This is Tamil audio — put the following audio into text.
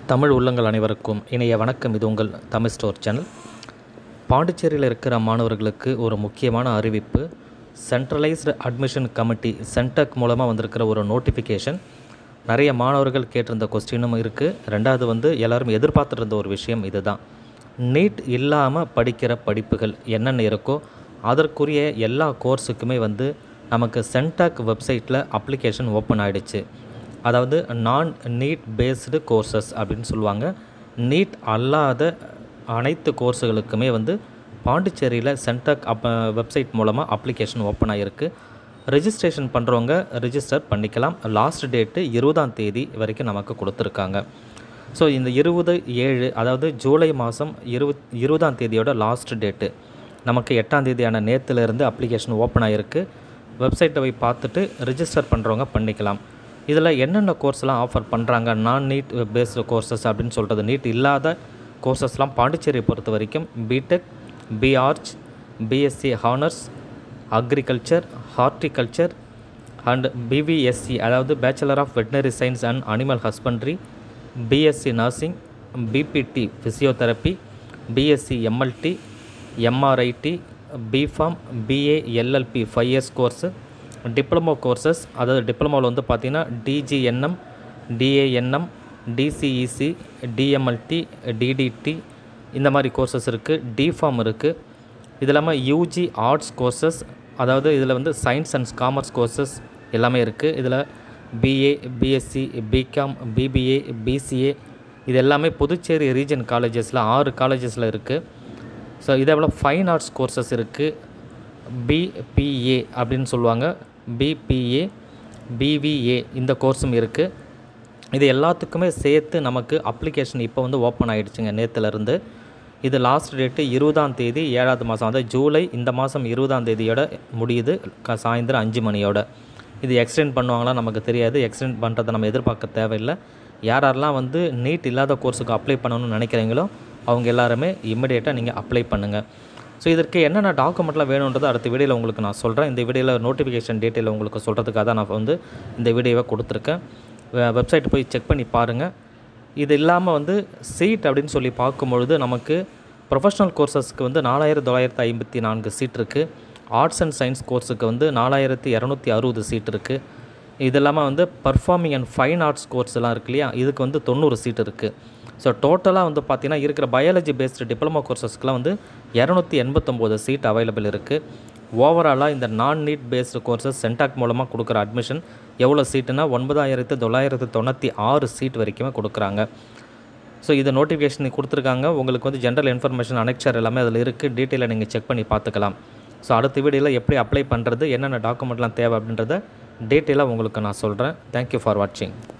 தமிழ் உள்ளங்கள் அனைவருக்கும் இணைய வணக்கம் இது உங்கள் தமிழ் ஸ்டோர் சேனல் பாண்டிச்சேரியில் இருக்கிற மாணவர்களுக்கு ஒரு முக்கியமான அறிவிப்பு சென்ட்ரலைஸ்டு அட்மிஷன் கமிட்டி சென்டக் மூலமாக வந்திருக்கிற ஒரு நோட்டிஃபிகேஷன் நிறைய மாணவர்கள் கேட்டிருந்த கொஸ்டினும் இருக்குது ரெண்டாவது வந்து எல்லாரும் எதிர்பார்த்துட்டு இருந்த ஒரு விஷயம் இதுதான் நீட் இல்லாமல் படிக்கிற படிப்புகள் என்னென்ன இருக்கோ அதற்குரிய எல்லா கோர்ஸுக்குமே வந்து நமக்கு சென்டாக் வெப்சைட்டில் அப்ளிகேஷன் ஓப்பன் ஆகிடுச்சு அதாவது நான் நீட் பேஸ்டு கோர்சஸ் அப்படின்னு சொல்லுவாங்க நீட் அல்லாத அனைத்து கோர்ஸுகளுக்குமே வந்து பாண்டிச்சேரியில் சென்டாக் அப் வெப்சைட் மூலமாக அப்ளிகேஷன் ஓப்பன் ஆகிருக்கு ரெஜிஸ்ட்ரேஷன் பண்ணுறவங்க ரெஜிஸ்டர் பண்ணிக்கலாம் லாஸ்ட் டேட்டு இருபதாம் தேதி வரைக்கும் நமக்கு கொடுத்துருக்காங்க ஸோ இந்த இருபது ஏழு அதாவது ஜூலை மாதம் இருபத் இருபதாம் தேதியோட லாஸ்ட் டேட்டு நமக்கு எட்டாம் தேதியான நேற்றுலேருந்து அப்ளிகேஷன் ஓப்பன் ஆகிருக்கு வெப்சைட்டை போய் பார்த்துட்டு ரிஜிஸ்டர் பண்ணுறவங்க பண்ணிக்கலாம் இதில் என்னென்ன கோர்ஸ்லாம் ஆஃபர் பண்ணுறாங்க நான் நீட் பேஸ்டு கோர்சஸ் அப்படின்னு சொல்கிறது நீட் இல்லாத கோர்சஸ்லாம் பாண்டிச்சேரியை பொறுத்த வரைக்கும் BTech BArch BSc honours agriculture horticulture and BVSc அதாவது bachelor of veterinary science and animal husbandry BSc nursing BPT physiotherapy BSc MLT MRIT BPharm BA LLB five years course diploma courses அதாவது டிப்ளமோவில் வந்து பார்த்திங்கன்னா DGNM DANM DCEC DMLT DTT இந்த மாதிரி கோர்சஸ் இருக்குது டிஃபார்ம் இருக்குது இது இல்லாமல் யூஜி ஆர்ட்ஸ் கோர்சஸ் அதாவது இதில் வந்து சயின்ஸ் அண்ட் காமர்ஸ் கோர்சஸ் எல்லாமே இருக்குது இதில் BA BSc BCom BBA BCA இது எல்லாமே புதுச்சேரி ரீஜன் காலேஜஸில் ஆறு காலேஜஸில் இருக்குது ஸோ இதே போல் ஃபைன் ஆர்ட்ஸ் கோர்சஸ் இருக்குது பிபிஏ அப்படின்னு சொல்லுவாங்க பிபிஏ பிவிஏ இந்த கோர்ஸும் இருக்குது இது எல்லாத்துக்குமே சேர்த்து நமக்கு அப்ளிகேஷன் இப்போ வந்து ஓப்பன் ஆகிடுச்சுங்க நேற்றுலேருந்து இது லாஸ்ட் டேட்டு இருபதாம் தேதி ஏழாவது மாதம் அதாவது ஜூலை இந்த மாதம் இருபதாம் தேதியோட முடியுது க சாயந்தரம் அஞ்சு மணியோட இது எக்ஸ்டெண்ட் பண்ணுவாங்களா நமக்கு தெரியாது எக்ஸ்டெண்ட் பண்ணுறதை நம்ம எதிர்பார்க்க தேவையில்லை யார் யாரெல்லாம் வந்து நீட் இல்லாத கோர்ஸுக்கு அப்ளை பண்ணணும்னு நினைக்கிறீங்களோ அவங்க எல்லாருமே இம்மிடியேட்டாக நீங்கள் அப்ளை பண்ணுங்கள் ஸோ இதற்கு என்னென்ன டாக்குமெண்ட்லாம் வேணுன்றது அடுத்த வீடியோவில் உங்களுக்கு நான் சொல்கிறேன் இந்த வீடியோவில் நோட்டிஃபிகேஷன் டீட்டெயில் உங்களுக்கு சொல்கிறதுக்காக தான் நான் வந்து இந்த வீடியோவை கொடுத்துருக்கேன் வெப்சைட் போய் செக் பண்ணி பாருங்கள் இது இல்லாமல் வந்து சீட் அப்படின்னு சொல்லி பார்க்கும்பொழுது நமக்கு ப்ரொஃபஷ்னல் கோர்சஸ்க்கு வந்து நாலாயிரத்தி தொள்ளாயிரத்தி ஐம்பத்தி நான்கு சீட் இருக்குது ஆர்ட்ஸ் அண்ட் சயின்ஸ் கோர்ஸுக்கு வந்து நாலாயிரத்தி இரநூத்தி அறுபது சீட் இருக்குது இது இல்லாமல் வந்து performing and fine arts course எல்லாம் இருக்கு இல்லையா இதுக்கு வந்து தொண்ணூறு சீட் இருக்குது ஸோ டோட்டலாக வந்து பார்த்திங்கன்னா இருக்கிற பயாலஜி பேஸ்டு டிப்ளமோ கோர்சஸ்க்குலாம் வந்து இரநூத்தி எண்பத்தொம்போது சீட் அவைலபிள் இருக்குது ஓவராலாக இந்த நான் நீட் பேஸ்டு கோர்சஸ் சென்டாக் மூலமாக கொடுக்குற அட்மிஷன் எவ்வளோ சீட்டுனா ஒன்பதாயிரத்து தொள்ளாயிரத்து தொண்ணூற்றி ஆறு சீட் வரைக்குமே கொடுக்குறாங்க ஸோ இது நோட்டிஃபிகேஷன் கொடுத்துருக்காங்க உங்களுக்கு வந்து ஜென்ரல் இன்ஃபர்மேஷன் அனெக்சர் எல்லாமே அதில் இருக்குது டீட்டெயிலை நீங்கள் செக் பண்ணி பார்த்துக்கலாம் ஸோ அடுத்த வீடியோவில் எப்படி அப்ளை பண்ணுறது என்னென்ன டாக்குமெண்ட்லாம் தேவை அப்படின்றத டீட்டெயிலாக உங்களுக்கு நான் சொல்கிறேன் தேங்க்யூ ஃபார் வாட்சிங்